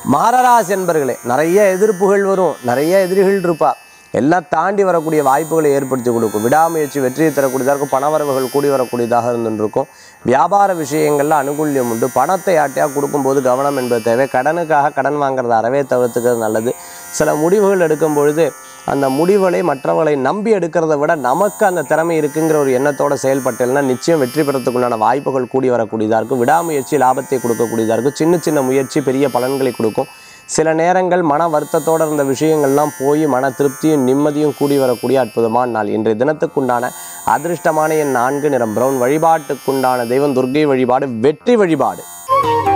மாரராசி என்பர்களே நிறைய எதிர்ப்புகள் வரும் நிறைய எதிரிகள் இருப்பா எல்லாம் தாண்டி வரக்கூடிய வாய்ப்புகளை ஏற்படுத்தி கொடுக்கும் விடாமுயற்சி வெற்றியை தரக்கூடியதாக இருக்கும் பணவரவுகள் கூடி வரக்கூடியதாக இருந்துருக்கும் வியாபார விஷயங்களில் அனுகூல்யம் உண்டு பணத்தை யாட்டையாக கொடுக்கும்போது கவனம் என்பது தேவை கடனுக்காக கடன் வாங்குறத அறவே தவிர்த்துக்கிறது நல்லது சில முடிவுகள் எடுக்கும் பொழுது அந்த முடிவுகளை மற்றவர்களை நம்பி எடுக்கிறத விட நமக்கு அந்த திறமை இருக்குங்கிற ஒரு எண்ணத்தோட செயல்பட்டேன்னா நிச்சயம் வெற்றி பெறத்துக்குண்டான வாய்ப்புகள் கூடி வரக்கூடியதாக இருக்கும் விடாமுயற்சி லாபத்தை கொடுக்கக்கூடியதாக இருக்கும் சின்ன சின்ன முயற்சி பெரிய பலன்களை கொடுக்கும் சில நேரங்கள் மன வருத்தத்தோடு இருந்த விஷயங்கள்லாம் போய் மன திருப்தியும் நிம்மதியும் கூடி வரக்கூடிய அற்புதமான நாள் இன்றைய தினத்துக்குண்டான அதிர்ஷ்டமான என் நான்கு நிறம் பிரவுன் வழிபாட்டுக்குண்டான தெய்வம் துர்க்கை வழிபாடு வெற்றி வழிபாடு